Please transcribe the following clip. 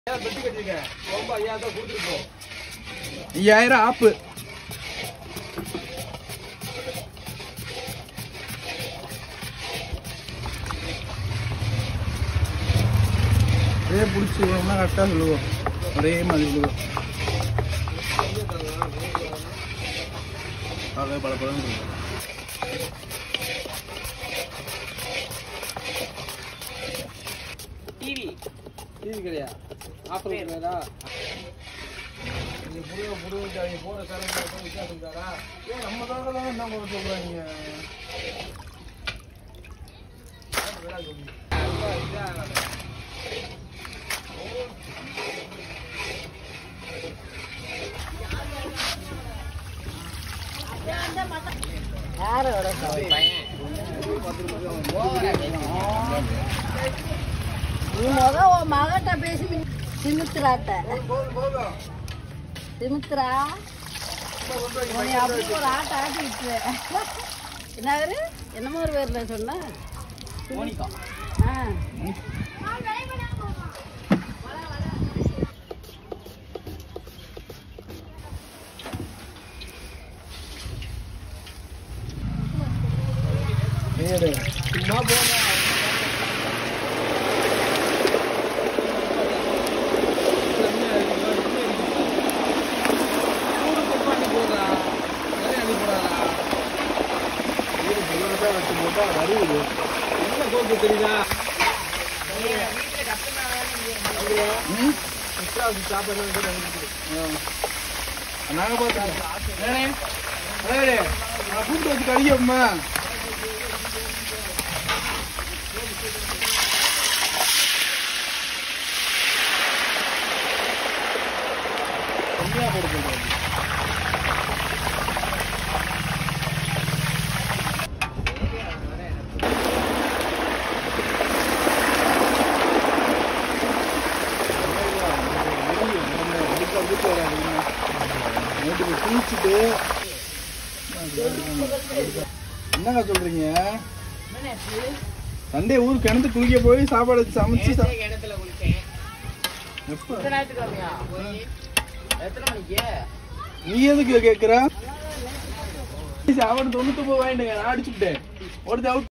ஐயாயிரம் ஆப்பு அதே பிடிச்சி விழுவோம்னா கரெக்டாக சொல்லுவோம் ஒரே மாதிரி விழுவோம் அதே பல பழம் டிவி டிவி கிடையாது ஆஃபர் கிடையாதா நம்ம தான் என்ன பண்ண சொல்றாங்க நீ முத உன் மகட்ட பேசி சிமித்ராட்ட சிமித்ரா உன்னை அப்படி ஒரு ஆட்ட ஆட்டி விட்டுருவேன் என்ன பேரு என்னமோ ஒரு பேர்ல சொன்ன மோனிகா ஆ சும்மா போங்க நாங்க பார்த்தோம் நான் கூப்பிட்டு வச்சு கடிக்கம்மா கம்மியா போட சொல்றேன் நேற்று குளிச்சுட்டு என்னங்க சொல்றீங்க சண்டே ஊருக்கு கிணத்து குளிக்க போய் சாப்பாடு வச்சு சமைச்சு சா- கிணத்துல குளிச்சேன் எப்ப எத்தனை ஞாயிற்றுக்கிழமையா எத்தனை மணிக்கு நீ எதுக்கு கேக்குற சாப்பாடு தொண்ணூத்தி ஒன்பது வாங்கிட்டுங்க நான் அடிச்சுட்டேன் ஒரு